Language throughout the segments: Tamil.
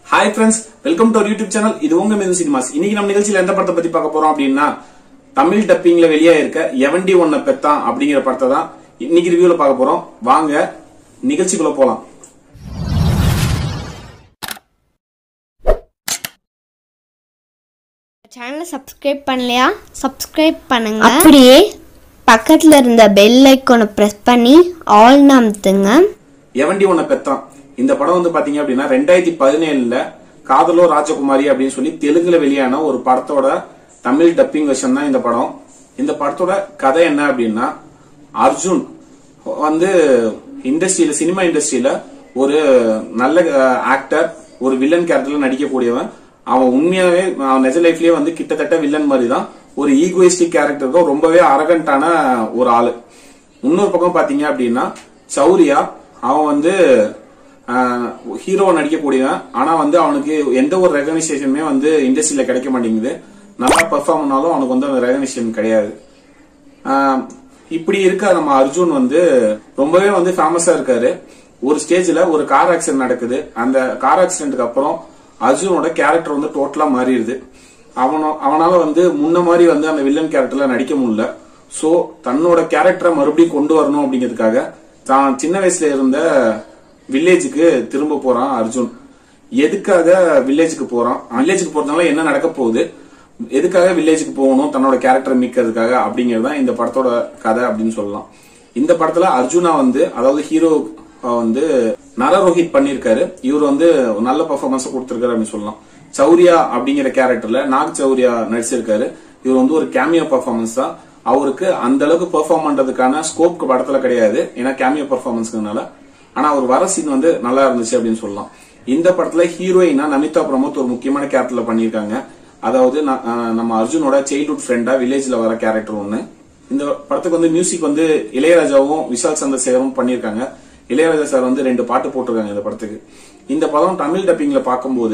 hi friends welcome to YouTube channel இது உங்க மிது சினிமாஸ் இன்னைக்கு நம்ம நிகழ்ச்சியில எந்த படத்தை பத்தி பார்க்க போறோம் அப்படின்னா தமிழ் டப்பிங்ல வெளியா இருக்க எவண்டி ஒன்ன பெத்தான் அப்படிங்கிற படத்தை தான் இன்னைக்கு ரிவ்யூல பார்க்க போறோம் வாங்க நிகழ்ச்சிக்குள்ள போலாம் சேனலை சப்ஸ்கிரைப் பண்ணலையா சப்ஸ்கிரைப் பண்ணுங்க அப்படியே பக்கத்தில் இருந்த பெல் ஐக்கானை ப்ரெஸ் பண்ணி ஆல் அமுத்துங்க எவண்டி ஒன்ன பெத்தான் இந்த படம் வந்து பாத்தீங்க அப்படின்னா ரெண்டாயிரத்தி பதினேழுல காதலோ ராஜகுமாரி அப்படின்னு சொல்லி தெலுங்குல வெளியான ஒரு படத்தோட தமிழ் டப்பிங் வெர்ஷன் தான் இந்த படம் இந்த படத்தோட கதை என்ன அப்படின்னா அர்ஜுன் வந்து இண்டஸ்ட்ரியில சினிமா இண்டஸ்ட்ரியில ஒரு நல்ல ஆக்டர் ஒரு வில்லன் கேரக்டர்ல நடிக்கக்கூடியவன் அவன் உண்மையாவே அவன் நிஜ லைஃப்லயே வந்து கிட்டத்தட்ட வில்லன் மாதிரி தான் ஒரு ஈகோயிஸ்டிக் கேரக்டருக்கும் ரொம்பவே அரகண்டான ஒரு ஆளு இன்னொரு பக்கம் பாத்தீங்க அப்படின்னா சௌரியா அவன் வந்து ஹீரோவை நடிக்கக்கூடியவன் ஆனா வந்து அவனுக்கு எந்த ஒரு ரெகனைசேஷனுமே வந்து இண்டஸ்ட்ரியில கிடைக்க மாட்டேங்குது நல்லா பெர்ஃபார்ம் பண்ணாலும் அவனுக்கு வந்து அந்த ரெகனைசேஷன் கிடையாது ஆஹ் இப்படி இருக்க நம்ம அர்ஜுன் வந்து ரொம்பவே வந்து ஃபேமஸா இருக்காரு ஒரு ஸ்டேஜ்ல ஒரு கார் ஆக்சிடென்ட் நடக்குது அந்த கார் ஆக்சிடென்ட்க்கு அப்புறம் அர்ஜுனோட கேரக்டர் வந்து டோட்டலா மாறிடுது அவனோ அவனால வந்து முன்ன மாதிரி வந்து அந்த வில்லன் கேரக்டர்ல நடிக்க முடியல சோ தன்னோட கேரக்டரை மறுபடியும் கொண்டு வரணும் அப்படிங்கிறதுக்காக தான் சின்ன வயசுல இருந்த வில்லேஜுக்கு திரும்ப போறான் அர்ஜுன் எதுக்காக வில்லேஜுக்கு போறான் வில்லேஜுக்கு போறதுனால என்ன நடக்க போகுது எதுக்காக வில்லேஜுக்கு போகணும் தன்னோட கேரக்டர் மீட்கிறதுக்காக அப்படிங்கிறது தான் இந்த படத்தோட கதை அப்படின்னு சொல்லலாம் இந்த படத்துல அர்ஜுனா வந்து அதாவது ஹீரோ வந்து நரரோஹித் பண்ணிருக்காரு இவர் வந்து ஒரு நல்ல பெர்ஃபார்மன்ஸ் கொடுத்திருக்காரு அப்படின்னு சொல்லலாம் சௌரியா அப்படிங்கிற கேரக்டர்ல நாக் சௌரியா நடிச்சிருக்காரு இவர் வந்து ஒரு கேமியோ பெர்ஃபார்மன்ஸ் தான் அவருக்கு அந்த அளவுக்கு பெர்ஃபார்ம் பண்றதுக்கான ஸ்கோப் படத்துல கிடையாது ஏன்னா கேமியோ பெர்ஃபார்மன்ஸ்னால ஆனா அவர் வர சீன் வந்து நல்லா இருந்துச்சு அப்படின்னு சொல்லலாம் இந்த படத்துல ஹீரோயினா நமிதா பிரமோத் ஒரு முக்கியமான கேரக்டர்ல பண்ணிருக்காங்க அதாவது ந- அஹ் நம்ம அர்ஜுனோட சைல்ட்ஹுட் ஃப்ரெண்டா வில்லேஜ்ல வர கேரக்டர் ஒண்ணு இந்த படத்துக்கு வந்து மியூசிக் வந்து இளையராஜாவும் விஷால் சந்திரசேகரும் பண்ணியிருக்காங்க இளையராஜா சார் வந்து ரெண்டு பாட்டு போட்டிருக்காங்க இந்த படத்துக்கு இந்த படம் தமிழ் டப்பிங்ல பார்க்கும்போது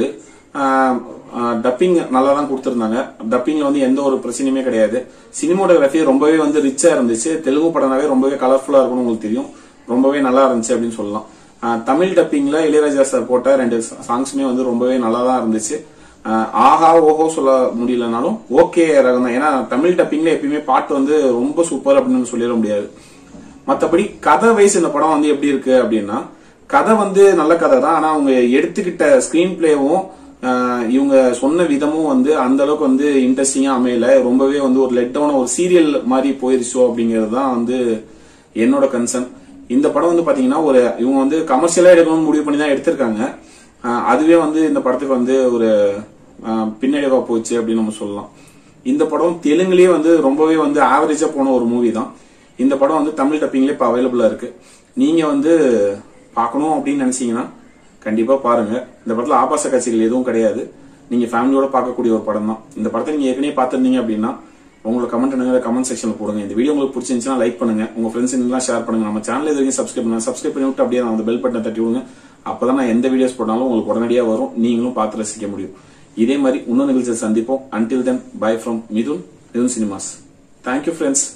டப்பிங் நல்லா தான் கொடுத்திருந்தாங்க டப்பிங்ல வந்து எந்த ஒரு பிரச்சனையுமே கிடையாது சினிமோட்டோகிராஃபி ரொம்பவே வந்து ரிச்சா இருந்துச்சு தெலுங்கு படம்னாவே ரொம்பவே கலர்ஃபுல்லா இருக்கும்னு உங்களுக்கு தெரியும் ரொம்பவே நல்லா இருந்துச்சு அப்படின்னு சொல்லலாம் ஆஹ் தமிழ் டப்பிங்ல இளையராஜா சார் போட்ட ரெண்டு சாங்ஸுமே வந்து ரொம்பவே நல்லா தான் இருந்துச்சு ஆஹ் ஆஹா ஓஹோ சொல்ல முடியலனாலும் ஓகே ரகம் தான் ஏன்னா தமிழ் டப்பிங்ல எப்பயுமே பாட்டு வந்து ரொம்ப சூப்பர் அப்படின்னு சொல்லிட முடியாது மத்தபடி கதை வைஸ் இந்த படம் வந்து எப்படி இருக்கு அப்படின்னா கதை வந்து நல்ல கதை தான் ஆனா அவங்க எடுத்துக்கிட்ட ஸ்கிரீன் பிளேவும் இவங்க சொன்ன விதமும் வந்து அந்த அளவுக்கு வந்து இன்ட்ரெஸ்டிங்கா அமையல ரொம்பவே வந்து ஒரு லெட் டவுன் ஒரு சீரியல் மாதிரி போயிருச்சோ அப்படிங்கிறது தான் வந்து என்னோட கன்சர்ன் இந்த படம் வந்து பாத்தீங்கன்னா ஒரு இவங்க வந்து கமர்ஷியலா எடுக்கணும்னு முடிவு பண்ணி தான் எடுத்திருக்காங்க ஆஹ் அதுவே வந்து இந்த படத்துக்கு வந்து ஒரு ஆஹ் பின்னடைவா போச்சு அப்படின்னு நம்ம சொல்லலாம் இந்த படம் தெலுங்குலயே வந்து ரொம்பவே வந்து ஆவரேஜா போன ஒரு மூவி தான் இந்த படம் வந்து தமிழ் டப்பிங்லேயே இப்போ அவைலபிளா இருக்கு நீங்க வந்து பார்க்கணும் அப்படின்னு நினைச்சீங்கன்னா கண்டிப்பா பாருங்க இந்த படத்துல ஆபாச காட்சிகள் எதுவும் கிடையாது நீங்க ஃபேமிலியோட பார்க்கக்கூடிய ஒரு படம் தான் இந்த படத்தை நீங்க ஏற்கனவே பார்த்திருந்தீங்க அப்படின்னா உங்களோட கமெண்ட் என்ன கமெண்ட் செக்ஷன்ல போடுங்க இந்த வீடியோ உங்களுக்கு பிடிச்சிருந்துச்சுன்னா லைக் பண்ணுங்க உங்க ஃப்ரெண்ட்ஸ் எல்லாம் ஷேர் பண்ணுங்க நம்ம சேனல் இது வரைக்கும் சப்ஸ்கிரைப் பண்ணுங்க சப்ஸ்கிரைப் பண்ணி விட்டு அப்படியே அந்த பெல் பட்டனை தட்டி விடுங்க அப்பதான் நான் எந்த வீடியோஸ் போட்டாலும் உங்களுக்கு உடனடியா வரும் நீங்களும் பார்த்து ரசிக்க முடியும் இதே மாதிரி இன்னொரு நிகழ்ச்சியை சந்திப்போம் until then bye from Mithun Mithun cinemas thank you friends